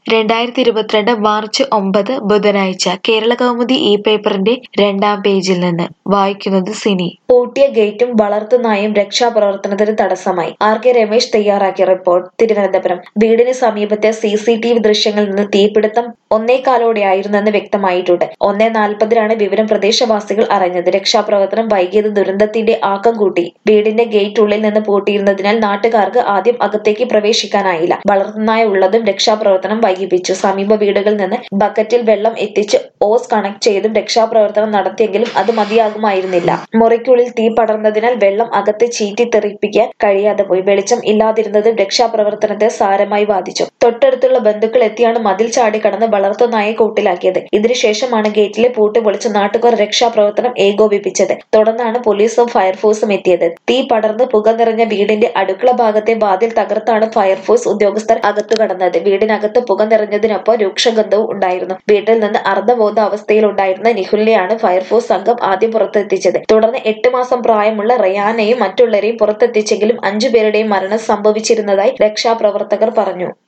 രണ്ടായിരത്തി ഇരുപത്തിരണ്ട് മാർച്ച് ഒമ്പത് ബുധനാഴ്ച കേരളകൗമുദി ഈ പേപ്പറിന്റെ രണ്ടാം പേജിൽ നിന്ന് വായിക്കുന്നത് സിനി പൂട്ടിയ ഗേറ്റും വളർത്തുനായും രക്ഷാപ്രവർത്തനത്തിന് തടസ്സമായി ആർ കെ രമേശ് തയ്യാറാക്കിയ റിപ്പോർട്ട് തിരുവനന്തപുരം വീടിന് സമീപത്തെ സി സി ടി വി ദൃശ്യങ്ങളിൽ നിന്ന് തീപിടുത്തം ഒന്നേകാലോടെയായിരുന്നെന്ന് വ്യക്തമായിട്ടുണ്ട് ഒന്നേ നാൽപ്പതിനാണ് വിവരം പ്രദേശവാസികൾ അറിഞ്ഞത് രക്ഷാപ്രവർത്തനം വൈകിയത് ദുരന്തത്തിന്റെ ആക്കം കൂട്ടി വീടിന്റെ ഗേറ്റ് ഉള്ളിൽ നിന്ന് പൂട്ടിയിരുന്നതിനാൽ നാട്ടുകാർക്ക് ആദ്യം അകത്തേക്ക് പ്രവേശിക്കാനായില്ല വളർത്തുനായ ഉള്ളതും രക്ഷാപ്രവർത്തനം വൈകിപ്പിച്ചു സമീപ വീടുകളിൽ നിന്ന് ബക്കറ്റിൽ വെള്ളം എത്തിച്ച് ഓസ് കണക്ട് ചെയ്തും രക്ഷാപ്രവർത്തനം നടത്തിയെങ്കിലും അത് മതിയാകുമായിരുന്നില്ല മുറിക്കുള്ളിൽ തീ പടർന്നതിനാൽ വെള്ളം അകത്ത് ചീറ്റി തെറിപ്പിക്കാൻ കഴിയാതെ പോയി വെളിച്ചം ഇല്ലാതിരുന്നതും രക്ഷാപ്രവർത്തനത്തെ സാരമായി ബാധിച്ചു തൊട്ടടുത്തുള്ള ബന്ധുക്കൾ എത്തിയാണ് മതിൽ ചാടിക്കടന്ന് വളർത്തുനായെ കൂട്ടിലാക്കിയത് ഇതിനുശേഷമാണ് ഗേറ്റിലെ പൂട്ട് പൊളിച്ച് നാട്ടുകാർ രക്ഷാപ്രവർത്തനം ഏകോപിപ്പിച്ചത് തുടർന്നാണ് പോലീസും ഫയർഫോഴ്സും എത്തിയത് തീ പടർന്ന് പുക നിറഞ്ഞ വീടിന്റെ അടുക്കള ഭാഗത്തെ വാതിൽ തകർത്താണ് ഫയർഫോഴ്സ് ഉദ്യോഗസ്ഥർ അകത്തു കടന്നത് വീടിനകത്ത് പുക നിറഞ്ഞതിനൊപ്പം രൂക്ഷഗന്ധവും ഉണ്ടായിരുന്നു വീട്ടിൽ നിന്ന് അർദ്ധബോധ അവസ്ഥയിലുണ്ടായിരുന്ന നിഹുലിനെയാണ് ഫയർഫോഴ്സ് സംഘം ആദ്യം പുറത്തെത്തിച്ചത് തുടർന്ന് എട്ട് മാസം പ്രായമുള്ള റയാനെയും മറ്റുള്ളവരെയും പുറത്തെത്തിച്ചെങ്കിലും അഞ്ചുപേരുടെയും മരണം സംഭവിച്ചിരുന്നതായി രക്ഷാപ്രവർത്തകർ പറഞ്ഞു